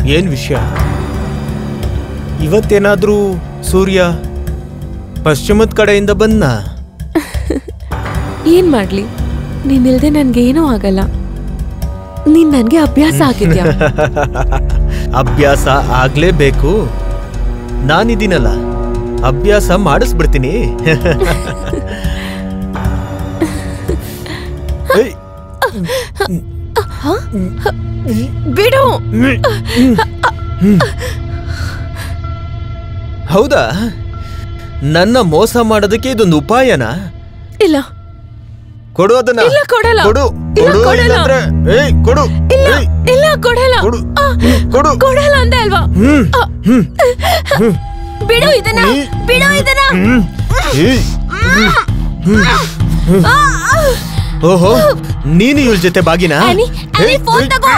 ಏನ್ ವಿಷಯ ಇವತ್ತೇನಾದ್ರೂ ಸೂರ್ಯ ಪಶ್ಚಿಮದ ಕಡೆಯಿಂದ ಬಂದ ಏನ್ ಮಾಡ್ಲಿ ನೀನಿಲ್ದೆ ನನ್ಗೇನೂ ಆಗಲ್ಲ ನೀನ್ ನನ್ಗೆ ಅಭ್ಯಾಸ ಆಗಿದ್ಯಾ ಅಭ್ಯಾಸ ಆಗ್ಲೇಬೇಕು ನಾನಿದ್ದೀನಲ್ಲ ಅಭ್ಯಾಸ ಮಾಡಿಸ್ಬಿಡ್ತೀನಿ ಏಯ್, ಬಿಡು ಹೌದಾ ನನ್ನ ಮೋಸ ಮಾಡೋದಕ್ಕೆ ಇದೊಂದು ಉಪಾಯನಾ ಇಲ್ಲ ಕೊಡು ಅದನ್ನ ಇಲ್ಲ, ಕೊಡಲ್ಲ. ಕೊಡು ಇಲ್ಲ, ಕೊಡು ಕೊಡಲ್ಲ. ಇಲ್ಲಾಂದ್ರೆ ಏಯ್ ಕೊಡು ಇಲ್ಲ ಏಯ್, ಇಲ್ಲ ಕೊಡಲ್ಲ ಕೊಡು ಆ, ಕೊಡು ಕೊಡಲ್ಲ ಅಂದೆ ಅಲ್ವಾ ಹ್ಮ್ ಆ, ಹ್ಮ್ ಬಿಡು ಇದನ್ನ ನೀ- ಬಿಡು ಇದನ್ನ ಹ್ಮ್ ಏಯ್, ಓಹೋ ನೀನು ಇವಳ ಜೊತೆ ಬಾಗಿನ ಆನಿ, ಆನಿ, ಫೋನ್ ತಗೋ.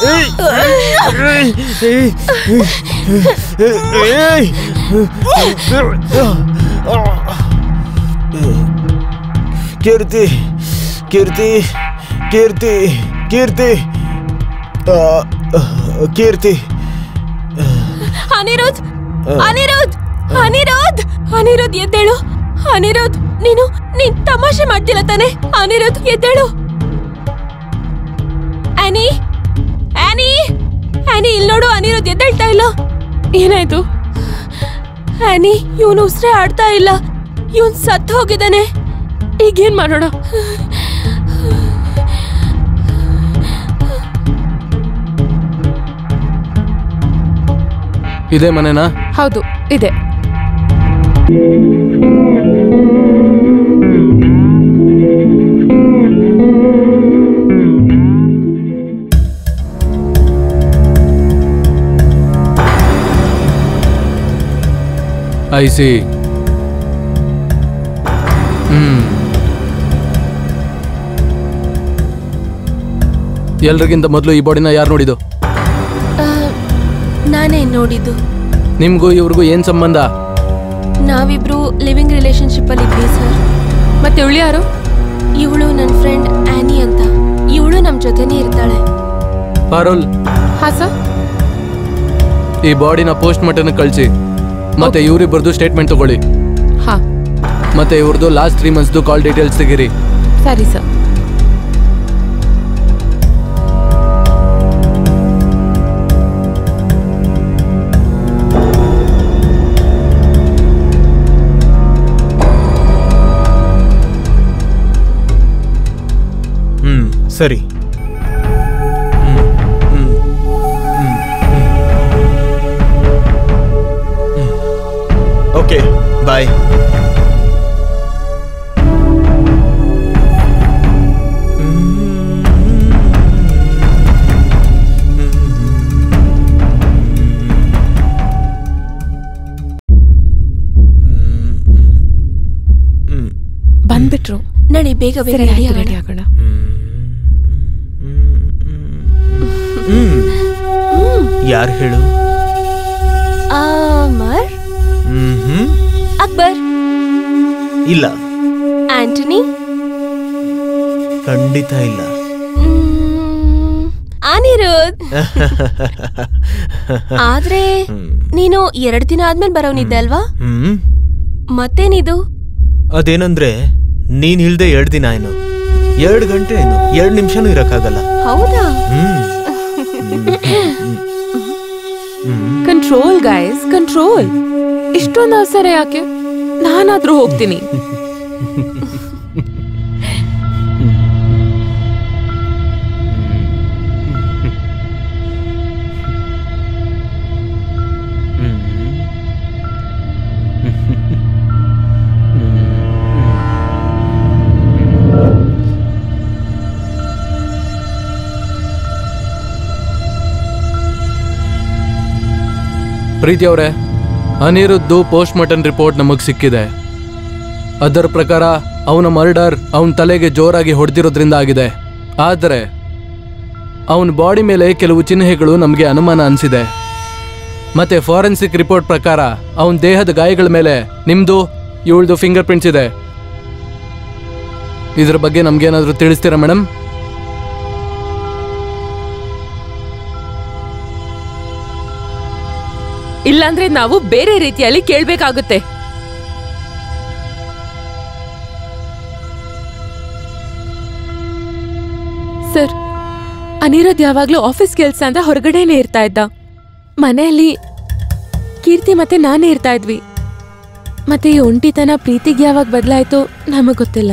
ಕೀರ್ತಿ ಕೀರ್ತಿ ಕೀರ್ತಿ ಕೀರ್ತಿ ಆ, ಕೀರ್ತಿ ಅನಿರುದ್ ಅನಿರುದ್ ಅನಿರುದ್ ಅನಿರುದ್ ಎದ್ದೇಳು ಅನಿರುದ್ ನೀನು ನೀನ್ ತಮಾಷೆ ಮಾಡ್ತಿಲ್ಲ ತಾನೆ ಅನಿರುದ್ ಎದ್ದೇಳು ಆನಿ ಆನಿ ಆನಿ ಇಲ್ಲಿ ನೋಡು ಅನಿರುದ್ ಎದ್ದೇಳ್ತಾ ಇಲ್ಲ ಏನಾಯ್ತು ಆನಿ ಇವನು ಉಸಿರೇ ಆಡ್ತಾ ಇಲ್ಲ ಇವನ್ ಸತ್ತು ಹೋಗಿದ್ದಾನೆ ಈಗೇನ್ ಮಾಡೋಣ ಇದೇ ಮನೆನಾ ಹೌದು ಇದೆ ಐ ಸಿ ಹ್ಮ್ ಎಲ್ರಿಗಿಂತ ಮೊದಲು ಈ ಬಾಡಿನ ಯಾರು ನೋಡಿದ್ದು ನಾನೇ ನೋಡಿದ್ದು ನಿಮ್ಗೂ ಇವ್ರಿಗೂ ಏನ್ ಸಂಬಂಧ ನಾವಿಬ್ರು ಲಿವಿಂಗ್ ರಿಲೇಶನ್ಶಿಪ್ ಅಲ್ಲಿ ಇದ್ವಿ ಸರ್ ಮತ್ತೆ ಇವಳು ಯಾರು ಇವಳು ನನ್ನ ಫ್ರೆಂಡ್ ಆನಿ ಅಂತ ಇವಳು ನಮ್ಮ ಜೊತೆನೇ ಇರ್ತಾಳೆ ಪಾರೋಲ್ ಹಾ ಸರ್ ಈ ಬಾಡಿನ ಪೋಸ್ಟ್ ಮಾರ್ಟಮ್ ಕಳಿಸಿ ಮತ್ತೆ ಇವ್ರಿಬ್ಬರದು ಸ್ಟೇಟ್ಮೆಂಟ್ ತಗೊಳ್ಳಿ ಹಾ ಮತ್ತೆ ಇವ್ರದ್ದು ಲಾಸ್ಟ್ ತ್ರೀ ಮಂತ್ಸ್ದು ಕಾಲ್ ಡೀಟೇಲ್ಸ್ ತೆಗೀರಿ ಸರಿ ಸರ್ ಹ್ಮ್ ಸರಿ ಹ್ಮ್, ಹ್ಮ್, ಹ್ಮ್, ಹ್ಮ್. ಹ್ಮ್. ಓಕೆ ಬಾಯ್ ಬಂದ್ಬಿಟ್ರು ನಡಿ ಬೇಗ ಬೇಗ ಸರಿ ready ಆಯ್ತು, ಆಗೋಣ. ready ಆಗೋಣ ಯಾರು ಹೇಳು ಅಮರ್ ಹ್ಮ್ ಹ್ಮ್ ಅಕ್ಬರ್ ಇಲ್ಲ ಆಂಟನಿ ಖಂಡಿತ ಇಲ್ಲ ಮ್, ಅನಿರುದ್ ಆದ್ರೆ ನೀನು ಎರಡ್ ದಿನ ಆದ್ಮೇಲೆ ಬರೋನಿದ್ದೆ ಅಲ್ವಾ ಹ್ಮ್ ಮತ್ತೇನಿದು ಅದೇನಂದ್ರೆ ನೀನ್ ಇಲ್ದೆ ಎರಡ್ ದಿನ ಏನು ಎರಡ್ ಗಂಟೆ ಏನು ಎರಡ್ ನಿಮಿಷನೂ ಇರಕ್ಕಾಗಲ್ಲ ಹೌದಾ ಹ್ಮ್ ಕಂಟ್ರೋಲ್ ಗೈಸ್ ಕಂಟ್ರೋಲ್ ಇಷ್ಟೊಂದು ಅವಸರ ಯಾಕೆ ನಾನಾದ್ರೂ ಹೋಗ್ತೀನಿ ಪ್ರೀತಿ ಅವರೇ ಅನಿರುದ್ದು ಪೋಸ್ಟ್ ಮಾರ್ಟಮ್ ರಿಪೋರ್ಟ್ ನಮಗೆ ಸಿಕ್ಕಿದೆ ಅದರ ಪ್ರಕಾರ ಅವನ ಮರ್ಡರ್ ಅವನ ತಲೆಗೆ ಜೋರಾಗಿ ಹೊಡೆದಿರೋದ್ರಿಂದ ಆಗಿದೆ ಆದರೆ ಅವನ ಬಾಡಿ ಮೇಲೆ ಕೆಲವು ಚಿಹ್ನೆಗಳು ನಮಗೆ ಅನುಮಾನ ಅನಿಸಿದೆ ಮತ್ತೆ ಫಾರೆನ್ಸಿಕ್ ರಿಪೋರ್ಟ್ ಪ್ರಕಾರ ಅವನ ದೇಹದ ಗಾಯಗಳ ಮೇಲೆ ನಿಮ್ದು ಇವಳ್ದು ಫಿಂಗರ್ ಪ್ರಿಂಟ್ಸ್ ಇದೆ ಇದ್ರ ಬಗ್ಗೆ ನಮ್ಗೇನಾದ್ರೂ ತಿಳಿಸ್ತೀರಾ ಮೇಡಮ್ ಇಲ್ಲಾಂದ್ರೆ ನಾವು ಬೇರೆ ರೀತಿಯಲ್ಲಿ ಕೇಳ್ಬೇಕಾಗುತ್ತೆ ಸರ್ ಅನಿರೋದ್ ಯಾವಾಗ್ಲೂ ಆಫೀಸ್ ಕೆಲ್ಸ ಅಂತ ಹೊರಗಡೆನೆ ಇರ್ತಾ ಇದ್ದ ಮನೆಯಲ್ಲಿ ಕೀರ್ತಿ ಮತ್ತೆ ನಾನೇ ಇರ್ತಾ ಇದ್ವಿ ಮತ್ತೆ ಈ ಒಂಟಿತನ ಪ್ರೀತಿಗೆ ಯಾವಾಗ ಬದಲಾಯ್ತು ನಮಗ್ ಗೊತ್ತಿಲ್ಲ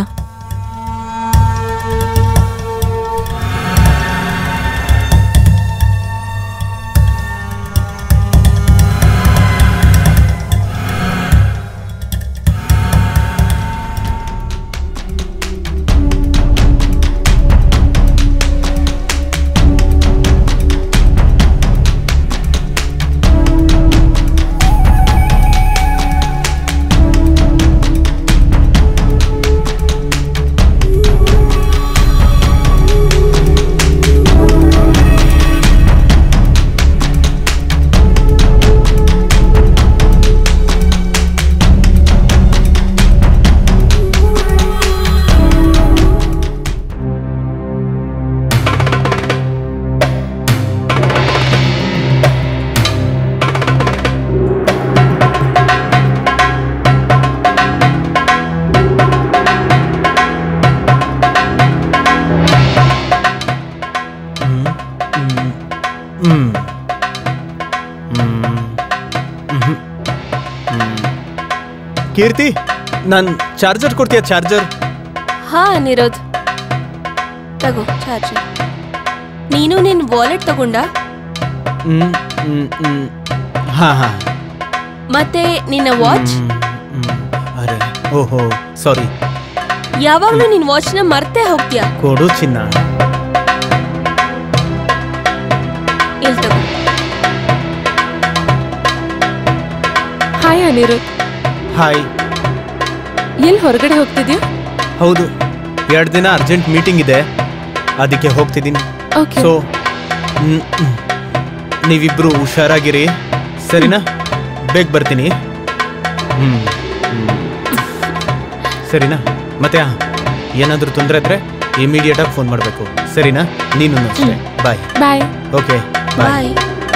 ಹ್ಮ್ ಹ್ಮ್. ಮ್ಹ್ಮ್. ಹ್ಮ್. ಕೀರ್ತಿ ನಾನು ಚಾರ್ಜರ್ ಕೊಡ್ತೀಯ ಚಾರ್ಜರ್ ಹಾ ಅನಿರೋಧ್ ತಗೋ ಚಾರ್ಜರ್ ನೀನು ನಿನ್ ವಾಲೆಟ್ ತಗೊಂಡ ಹ್ಮ್ ಹ್ಮ್ ಹ್ಮ್ ಹಾ ಹಾ ಮತ್ತೆ ನಿನ್ನ ವಾಚ್ ಹ್ಮ್, ಹ್ಮ್. ಅರೆ ಓಹೋ ಸಾರಿ ಯಾವಾಗ್ಲೂ ನಿನ್ ವಾಚ್ನ ಮರ್ತೇ ಹೋಗ್ತೀಯಾ ಕೊಡು ಚಿನ್ನ ಇಲ್ಲಿ ತಗೋ ಹಾಯ್ ಅನಿರುದ್ ಹಾಯ್ ಎಲ್ಲಿ ಹೊರಗಡೆ ಹೋಗ್ತಿದ್ಯಾ ಹೌದು ಎರಡು ದಿನ ಅರ್ಜೆಂಟ್ ಮೀಟಿಂಗ್ ಇದೆ ಅದಕ್ಕೆ ಹೋಗ್ತಿದ್ದೀನಿ ಓಕೆ ಸೊ ನೀವಿಬ್ರು ಹುಷಾರಾಗಿರಿ ಸರಿನಾ ಬೇಗ ಬರ್ತೀನಿ ಹ್ಮ್ ಹ್ಮ್. ಸರಿನಾ ಮತ್ತೆ ಹಾ, ಏನಾದರೂ ತೊಂದರೆ ಇದ್ರೆ ಇಮಿಡಿಯೇಟಾಗಿ ಫೋನ್ ಮಾಡಬೇಕು ಸರಿನಾ ನೀನು ಅಷ್ಟೇ ಬಾಯ್ ಬಾಯ್ ಓಕೆ ಬಾಯ್ ಬಾಯ್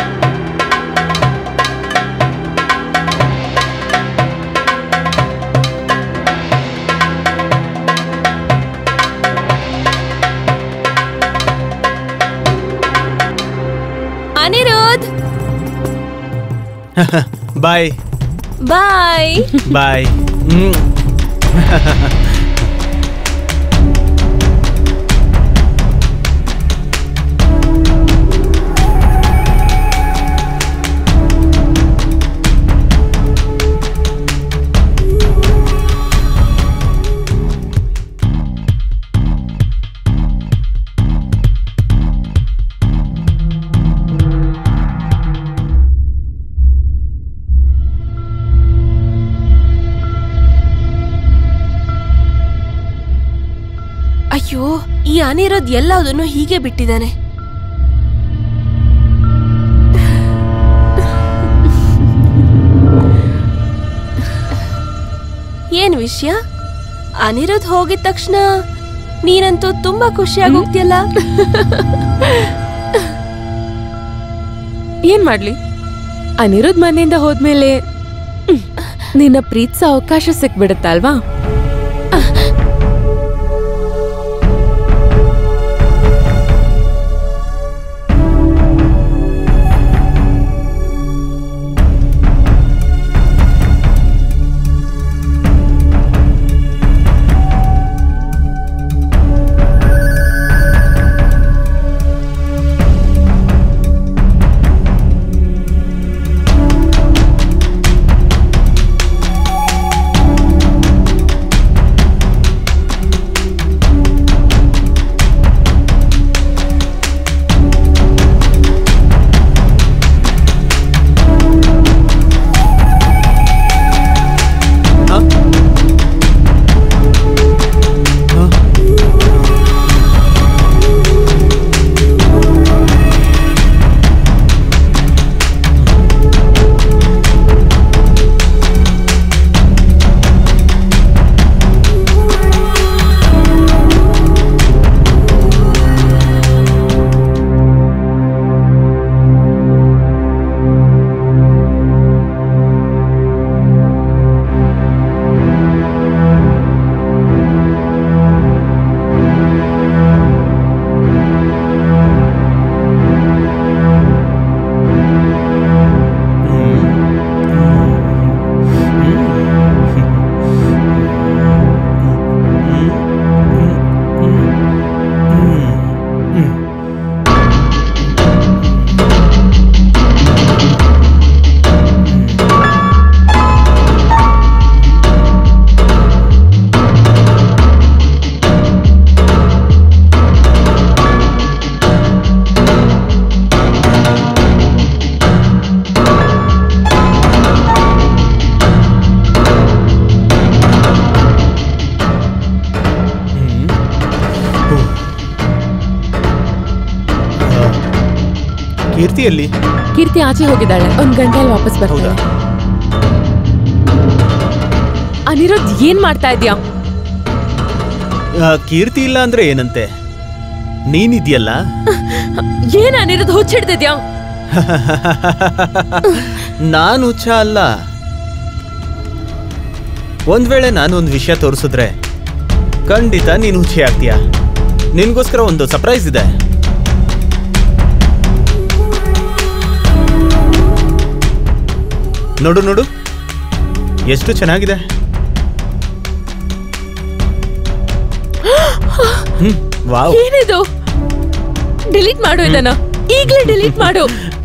ಅನಿರುದ್ ಬಾಯ್ ಬಾಯ್ ಬಾಯ್ ಹ್ಮ್ ಅಯ್ಯೋ ಈ ಅನಿರೋದ್ ಎಲ್ಲದನ್ನು ಹೀಗೆ ಬಿಟ್ಟಿದ್ದಾನೆ ಏನ್ ವಿಷಯ ಅನಿರೋದ್ ಹೋಗಿದ ತಕ್ಷಣ ನೀನಂತೂ ತುಂಬಾ ಖುಷಿಯಾಗಿ ಹೋಗ್ತಿಯಲ್ಲ ಏನ್ ಮಾಡ್ಲಿ ಅನಿರುದ್ ಮನೆಯಿಂದ ಹೋದ್ಮೇಲೆ ಹ್ಮ್, ನಿನ್ನ ಪ್ರೀತಿಸೋ ಅವಕಾಶ ಸಿಕ್ಬಿಡುತ್ತಲ್ವಾ ಕೀರ್ತಿಯಲ್ಲಿ ಕೀರ್ತಿ ಆಚೆ ಹೋಗಿದ್ದಾಳೆ ಒಂದ್ ಗಂಟೆಯಲ್ಲಿ ವಾಪಸ್ ಹೌದಾ ಬರ್ತಾಳೆ ಅನಿರುದ್ ಏನ್ ಮಾಡ್ತಾ ಇದ್ಯಾ ಆ, ಕೀರ್ತಿ ಇಲ್ಲ ಅಂದ್ರೆ ಏನಂತೆ ನೀನಿದ್ಯಲ್ಲ ಏನ್ ಅನಿರುದ್ ಹುಚ್ಚಿಡ್ತಿದ್ಯಾ ನಾನು ಹುಚ್ಚ ಅಲ್ಲ ಒಂದ್ ವೇಳೆ ನಾನು ಒಂದು ವಿಷಯ ತೋರಿಸಿದ್ರೆ ಖಂಡಿತ ನೀನು ಹುಚ್ಚಿ ಆಗ್ತೀಯ ನಿನ್ಗೋಸ್ಕರ ಒಂದು ಸರ್ಪ್ರೈಸ್ ಇದೆ ನೋಡು ನೋಡು ಎಷ್ಟು ಚೆನ್ನಾಗಿದೆ ಹ್ಮ್ ವಾವ್ ಏನಿದು ಡಿಲೀಟ್ ಮಾಡು ಇದನ್ನ ಈಗ್ಲೇ ಡಿಲೀಟ್ ಮಾಡು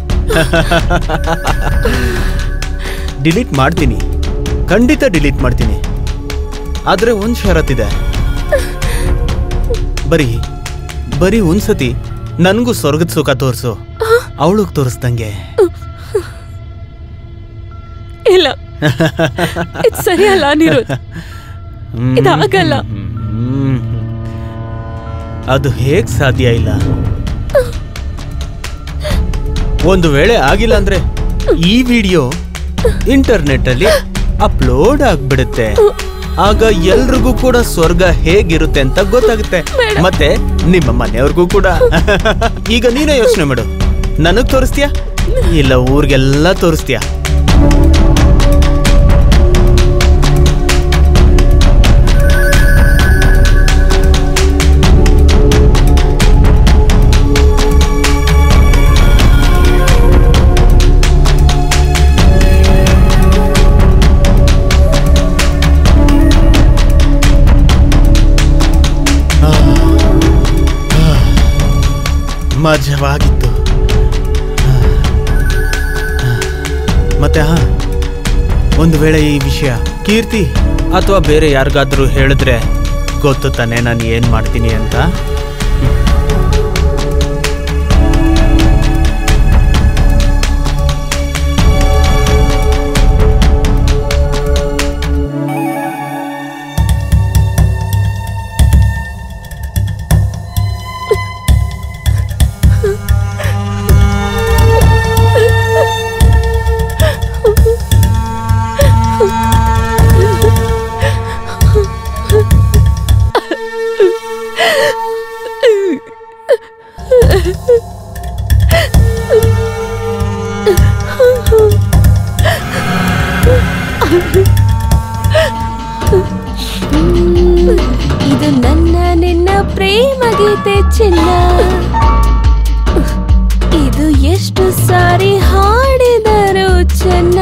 ಡಿಲೀಟ್ ಮಾಡ್ತೀನಿ ಖಂಡಿತ ಡಿಲೀಟ್ ಮಾಡ್ತೀನಿ ಆದ್ರೆ ಒಂದ್ ಷರತ್ತಿದೆ ಬರೀ ಬರೀ ಒಂದ್ಸತಿ ನನ್ಗೂ ಸ್ವರ್ಗದ ಸುಖ ತೋರ್ಸು ಅವಳಿಗೆ ತೋರಿಸ್ದಂಗೆ ಇಲ್ಲ ಇದ್ ಸರಿ ಅಲ್ಲ ಅನಿರುದ್ ಹ್ಮ್. ಇದಾಗಲ್ಲ. ಹ್ಮ್. ಅದು ಹೇಗ್ ಸಾಧ್ಯ ಇಲ್ಲ ಒಂದು ವೇಳೆ ಆಗಿಲ್ಲ ಅಂದ್ರೆ ಈ ವಿಡಿಯೋ ಇಂಟರ್ನೆಟ್ ಅಲ್ಲಿ ಅಪ್ಲೋಡ್ ಆಗ್ಬಿಡುತ್ತೆ ಆಗ ಎಲ್ರಿಗೂ ಕೂಡ ಸ್ವರ್ಗ ಹೇಗಿರುತ್ತೆ ಅಂತ ಗೊತ್ತಾಗುತ್ತೆ ಮತ್ತೆ ನಿಮ್ಮ ಮನೆಯವ್ರಿಗೂ ಕೂಡ ಈಗ ನೀನೇ ಯೋಚನೆ ಮಾಡು ನನಗ್ ತೋರಿಸ್ತೀಯಾ ಇಲ್ಲ ಊರಿಗೆಲ್ಲ ತೋರಿಸ್ತೀಯಾ ಮಜವಾಗಿತ್ತು ಮತ್ತೆ ಹಾ ಒಂದು ವೇಳೆ ಈ ವಿಷಯ ಕೀರ್ತಿ ಅಥವಾ ಬೇರೆ ಯಾರಿಗಾದ್ರೂ ಹೇಳಿದ್ರೆ ಗೊತ್ತು ತಾನೆ ನಾನು ಏನ್ ಮಾಡ್ತೀನಿ ಅಂತ ಇದು ನನ್ನ ನಿನ್ನ ಪ್ರೇಮ ಗೀತೆ ಚಿನ್ನ ಇದು ಎಷ್ಟು ಸಾರಿ ಹಾಡಿದರು ಚೆನ್ನ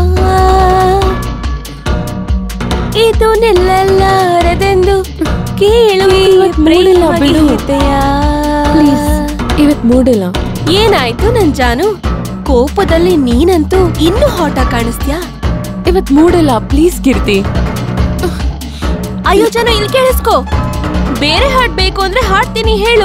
ಇದು ನಿಲ್ಲಲಾರದೆಂದು ಕೇಳು ಈ ಇವತ್ ಮೂಡಿಲ್ಲ ಪ್ರೇಮ ಬಿಡು. ಗೀತೆಯ ಪ್ಲೀಸ್ ಇವತ್ ಮೂಡಿಲ್ಲ ಏನಾಯ್ತು ನನ್ ಜಾನು ಕೋಪದಲ್ಲಿ ನೀನಂತೂ ಇನ್ನೂ ಹಾಟ ಕಾಣಿಸ್ತ್ಯಾ ಇವತ್ ಮೂಡಿಲ್ಲ ಪ್ಲೀಸ್ ಕೀರ್ತಿ ಅಯ್ಯೋ ಜನ ಇಲ್ಲಿ ಕೇಳಿಸ್ಕೋ ಬೇರೆ ಹಾಡ್ ಬೇಕು ಅಂದ್ರೆ ಹಾಡ್ತೀನಿ ಹೇಳು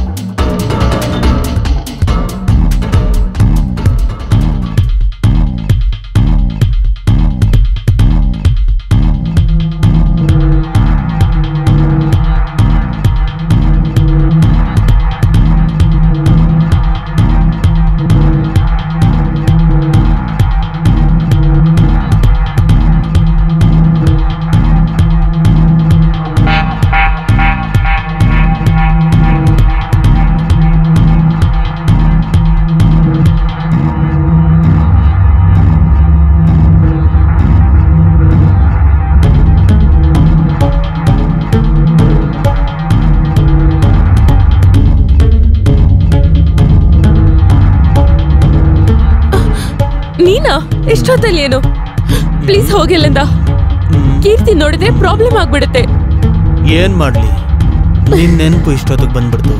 ನೀನಾ ಎಷ್ಟೊತ್ತಲ್ಲಿ ಏನು ಪ್ಲೀಸ್ ಹೋಗಿಲ್ಲಿಂದ ಕೀರ್ತಿ ನೋಡಿದ್ರೆ ಪ್ರಾಬ್ಲಮ್ ಆಗ್ಬಿಡುತ್ತೆ ಏನ್ ಮಾಡ್ಲಿ ನಿನ್ ನೆನಪು ಇಷ್ಟೊತ್ತಿಗೆ ಬಂದ್ಬಿಡ್ತು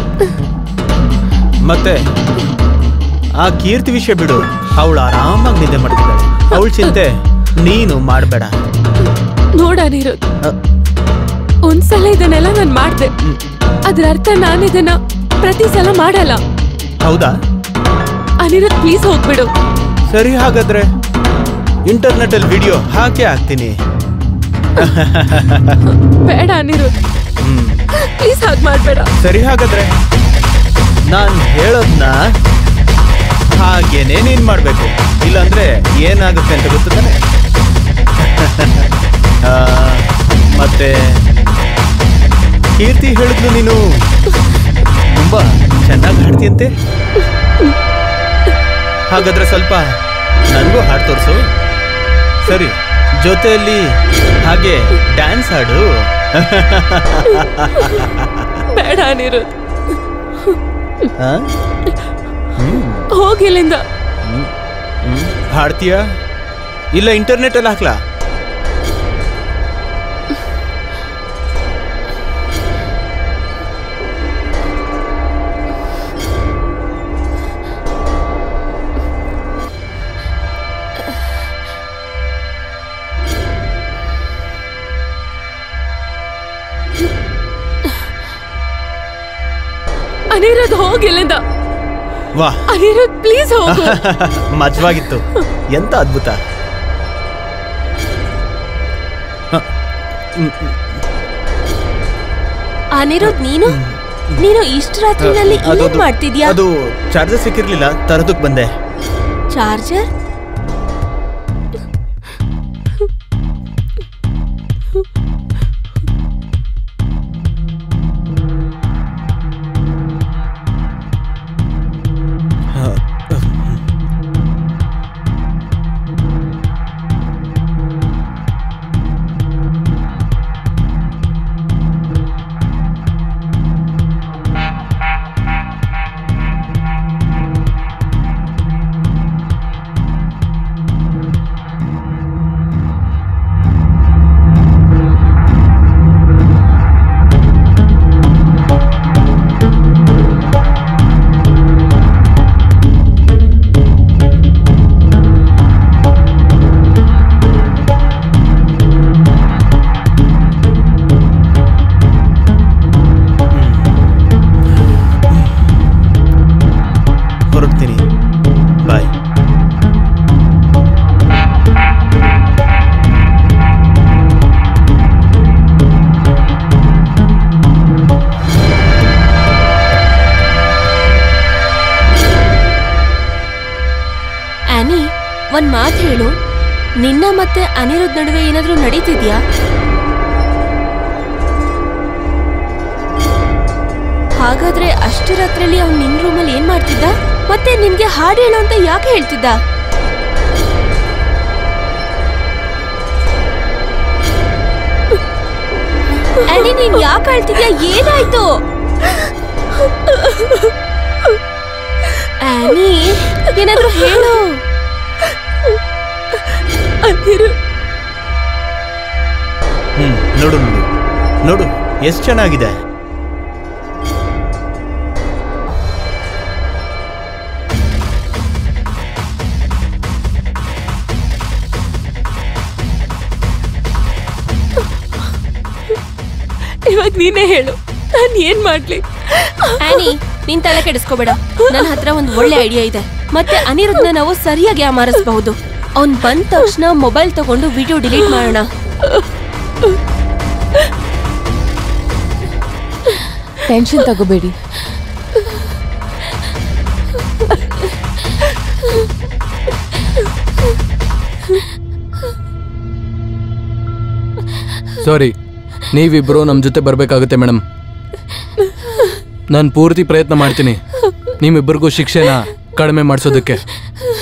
ಮತ್ತೆ ಆ ಕೀರ್ತಿ ವಿಷಯ ಬಿಡು ಅವಳು ಆರಾಮಾಗಿ ನಿದ್ದೆ ಮಾಡ್ತಿದ್ದಾಳೆ ಅವಳ ಚಿಂತೆ ನೀನು ಮಾಡಬೇಡ ನೋಡ ಅನಿರುದ್ ಒಂದ್ಸಲ ಇದನ್ನೆಲ್ಲ ನಾನ್ ಮಾಡ್ದೆ ಅದ್ರ ಅರ್ಥ ನಾನು ಇದನ್ನ ಪ್ರತಿ ಸಲ ಮಾಡಲ್ಲ ಹೌದಾ ಅನಿರುದ್ ಪ್ಲೀಸ್ ಹೋಗ್ಬಿಡು ಸರಿ ಹಾಗಾದ್ರೆ ಇಂಟರ್ನೆಟ್ ಅಲ್ಲಿ ವಿಡಿಯೋ ಹಾಕೇ ಹಾಕ್ತೀನಿ ಬೇಡ ಅನಿರುದ್ ಹ್ಮ್ ಪ್ಲೀಸ್ ಹಾಗೆ ಮಾಡ್ಬೇಡ ಸರಿ ಹಾಗಾದ್ರೆ ನಾನು ಹೇಳೋದ್ನ ಹಾಗೇನೆ ನೀನ್ ಮಾಡ್ಬೇಕು ಇಲ್ಲಾಂದ್ರೆ ಏನಾಗುತ್ತೆ ಅಂತ ಗೊತ್ತು ತಾನೆ ಆ, ಮತ್ತೆ ಕೀರ್ತಿ ಹೇಳಿದ್ಲು ನೀನು ತುಂಬಾ ಚೆನ್ನಾಗಿ ಹಾಡ್ತೀಯಂತೆ ಹಾಗಾದ್ರೆ ಸ್ವಲ್ಪ ನನಗೂ ಹಾಡು ತೋರಿಸು ಸರಿ ಜೊತೆಯಲ್ಲಿ ಹಾಗೆ ಡ್ಯಾನ್ಸ್ ಹಾಡು ಬೇಡ ಅನಿರುದ್ ಆ? ಹೋಗಿಲ್ಲಿಂದ ಹಾಡ್ತೀಯಾ ಇಲ್ಲ ಇಂಟರ್ನೆಟ್ ಅಲ್ಲಿ ಹಾಕ್ಲಾ ಅನಿರುದ್ ಹೋಗಿಲ್ಲಿಂದ ವಾ ಅನಿರುದ್ ಪ್ಲೀಸ್ ಹೋಗು ಮಜವಾಗಿತ್ತು ಎಂತ ಅದ್ಭುತ ಅನಿರುದ್ ನೀನು ನೀನು ಇಷ್ಟ ರಾತ್ರಿನಲ್ಲಿ ಅದು- ಏನ್ ಮಾಡ್ತಿದ್ಯಾ ಅದು ಚಾರ್ಜರ್ ಸಿಕ್ಕಿರ್ಲಿಲ್ಲ ತರದಕ್ ಬಂದೆ ಚಾರ್ಜರ್ ಹೊರಡ್ತೀನಿ ಬಾಯ್ ಆನಿ ಒಂದ್ ಮಾತು ಹೇಳು ನಿನ್ನ ಮತ್ತೆ ಅನಿರುದ್ ನಡುವೆ ಏನಾದ್ರೂ ನಡೀತಿದ್ಯಾ ಹಾಗಾದ್ರೆ ಅಷ್ಟು ರಾತ್ರಿಯಲ್ಲಿ ಅವ್ನು ನಿನ್ ರೂಮಲ್ಲಿ ಏನ್ ಮಾಡ್ತಿದ್ದ ಮತ್ತೆ ನಿನ್ಗೆ ಹಾಡು ಹೇಳು ಅಂತ ಯಾಕೆ ಹೇಳ್ತಿದ್ದ ಆನಿ ನೀನ್ ಯಾಕೆ ಅಳ್ತಿದ್ಯಾ ಏನಾಯ್ತು ಆನಿ ಏನಾದ್ರೂ ಹೇಳು ಹ್ಮ್ ನೋಡು ನೋಡು ನೋಡು ಎಷ್ಟು ಚೆನ್ನಾಗಿದೆ ಇವಾಗ ನೀನೇ ಹೇಳು ನಾನು ಏನ್ ಮಾಡ್ಲಿ ಆನಿ ನೀನ್ ತಲೆ ಕೆಡಿಸ್ಕೋಬೇಡ ನನ್ನ ಹತ್ರ ಒಂದು ಒಳ್ಳೆ ಐಡಿಯಾ ಇದೆ ಮತ್ತೆ ಅನಿರುದ್ಧನ ನಾವು ಸರಿಯಾಗಿ ಅಮಾರಿಸಬಹುದು ಅವ್ನ್ ಬಂದ ತಕ್ಷಣ ಮೊಬೈಲ್ ತಗೊಂಡು ವಿಡಿಯೋ ಡಿಲೀಟ್ ಮಾಡೋಣ ಟೆನ್ಷನ್ ತಗೋಬೇಡಿ ಸಾರಿ ನೀವಿಬ್ಬರು ನಮ್ಮ ಜೊತೆ ಬರಬೇಕಾಗುತ್ತೆ ಮೇಡಮ್ ನಾನು ಪೂರ್ತಿ ಪ್ರಯತ್ನ ಮಾಡ್ತೀನಿ ನಿಮ್ಮಿಬ್ಬರಿಗೂ ಶಿಕ್ಷೆನ ಕಡಿಮೆ ಮಾಡಿಸೋದಕ್ಕೆ